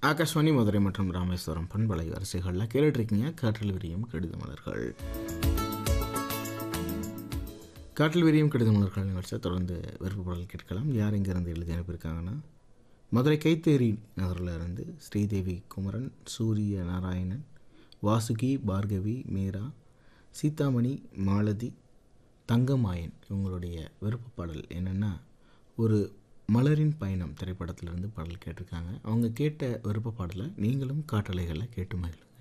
ஆகாஷ்வாணி மதுரை மற்றும் ராமேஸ்வரம் பண்பலை வரிசைகளில் கேட்டுட்ருக்கீங்க காற்றில் விரியும் கடித மலர்கள் காற்றில் விரியும் கடித மலர்கள் நிகழ்ச்சியை தொடர்ந்து விருப்பப்பாடல் கேட்கலாம் யார் இங்கேருந்து எழுதி அனுப்பியிருக்காங்கன்னா மதுரை கைத்தேரி நகரில் இருந்து ஸ்ரீதேவி குமரன் சூரிய நாராயணன் வாசுகி பார்கவி மீரா சீதாமணி மாலதி தங்கமாயன் இவங்களுடைய விருப்ப பாடல் என்னென்னா ஒரு மலரின் பயணம் திரைப்படத்திலிருந்து பாடல் கேட்டிருக்காங்க அவங்க கேட்ட விருப்ப பாடலை நீங்களும் காட்டலைகளை கேட்டு மகிழுங்க